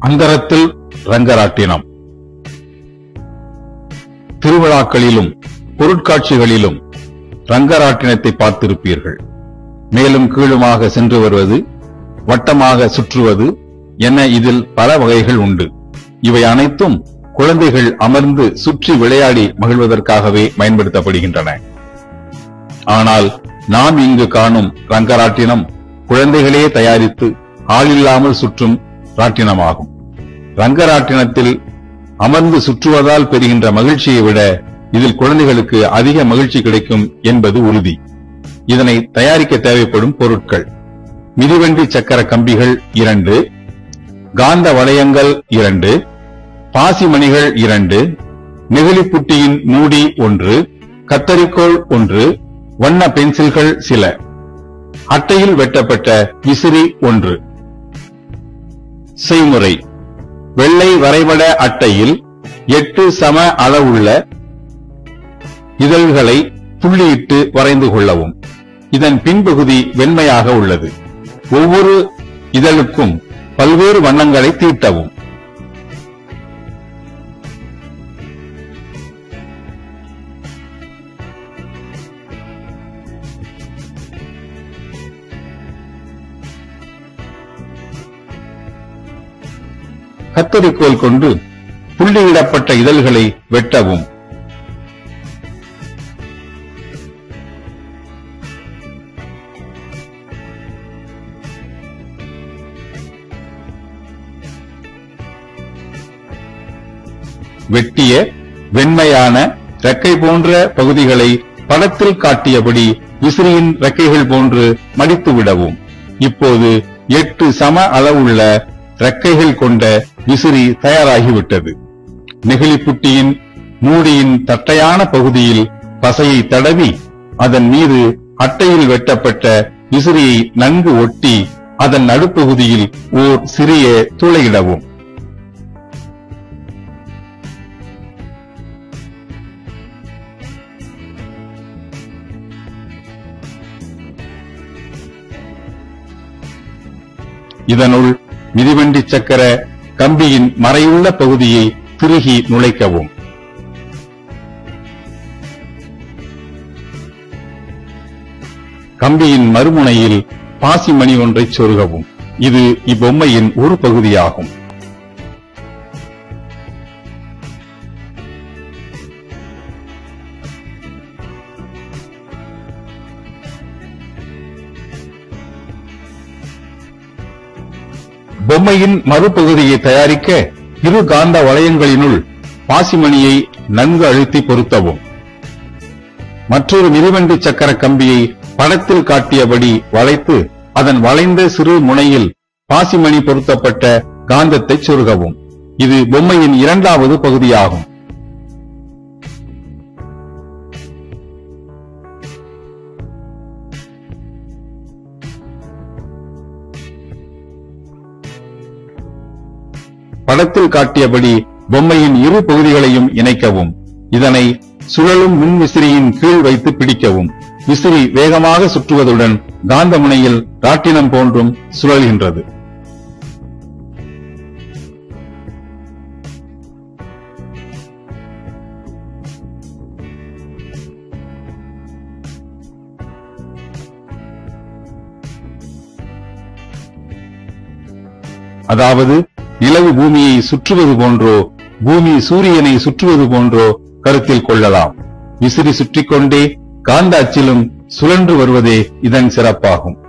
அந்தரத்தில் ரங்கராட்டினம் திருவிழாக்களிலும் பொருட்காட்சிகளிலும் ரங்கராட்டினத்தை பார்த்திருப்பீர்கள் மேலும் கீழுமாக சென்று வருவது வட்டமாக சுற்றுவது என இதில் பல வகைகள் உண்டு இவை அனைத்தும் குழந்தைகள் அமர்ந்து சுற்றி விளையாடி மகிழ்வதற்காகவே பயன்படுத்தப்படுகின்றன ஆனால் நாம் இங்கு காணும் ரங்கராட்டினம் குழந்தைகளே தயாரித்து ஆளில்லாமல் சுற்றும் ராட்டினமாகும் ரங்கராட்டினத்தில் அமர்ந்து சுற்றுவதால் பெறுகின்ற மகிழ்ச்சியை விட இதில் குழந்தைகளுக்கு அதிக மகிழ்ச்சி கிடைக்கும் என்பது உறுதி இதனை தயாரிக்க தேவைப்படும் பொருட்கள் மிதிவண்டி சக்கர கம்பிகள் இரண்டு காந்த வளையங்கள் இரண்டு பாசிமணிகள் இரண்டு நெகிழிப்புட்டியின் மூடி ஒன்று கத்தரிக்கோல் ஒன்று வண்ண பென்சில்கள் சில அட்டையில் வெட்டப்பட்ட விசிறி ஒன்று செய்முறை வெள்ளை வரைபட அட்டையில் எட்டு சம அளவுள்ள இதழ்களை புள்ளியிட்டு வரைந்து கொள்ளவும் இதன் பின்பகுதி வெண்மையாக உள்ளது ஒவ்வொரு இதழுக்கும் பல்வேறு வண்ணங்களை தீட்டவும் கத்தரிக்கோல் கொண்டு புள்ளியிடப்பட்ட இதழ்களை வெட்டவும் வெட்டிய வெண்மையான ரெக்கை போன்ற பகுதிகளை படத்தில் காட்டியபடி விசிறியின் ரெக்கைகள் போன்று மடித்து விடவும் இப்போது எட்டு சம அளவுள்ள ரெக்கைகள் கொண்ட விசிறி தயாராகிவிட்டது நெகிழிப்புட்டியின் மூடியின் தட்டையான பகுதியில் பசையை தடவி அதன் மீது அட்டையில் வெட்டப்பட்ட விசிறியை நன்கு ஒட்டி அதன் நடுப்பகுதியில் ஓர் சிறிய துளையிடவும் இதனுள் மிதிவண்டி சக்கர கம்பியின் மறையுள்ள பகுதியை திருகி நுழைக்கவும் கம்பியின் மறுமுனையில் பாசிமணி ஒன்றைச் சொருகவும் இது இப்பொம்மையின் ஒரு பகுதியாகும் பொம்மையின் மறுபகுதியை தயாரிக்க இரு காந்த வளையங்களினுள் பாசிமணியை நன்கு அழுத்தி பொருத்தவும் மற்றொரு மிதிவண்டி சக்கர கம்பியை படத்தில் காட்டியபடி வளைத்து அதன் வளைந்த சிறு முனையில் பாசிமணி பொருத்தப்பட்ட காந்தத்தை சொருகவும் இது பொம்மையின் இரண்டாவது பகுதியாகும் படத்தில் காட்டியபடி பொம்மையின் இரு பகுதிகளையும் இணைக்கவும் இதனை சுழலும் மின் விசிறியின் கீழ் வைத்து பிடிக்கவும் விசிறி வேகமாக சுற்றுவதுடன் காந்த முனையில் ராட்டினம் போன்றும் சுழல்கின்றது அதாவது நிலவு பூமியை சுற்றுவது போன்றோ பூமி சூரியனை சுற்றுவது போன்றோ கருத்தில் கொள்ளலாம் விசிறி சுற்றிக் கொண்டே காந்த அச்சிலும் சுழன்று வருவதே இதன் சிறப்பாகும்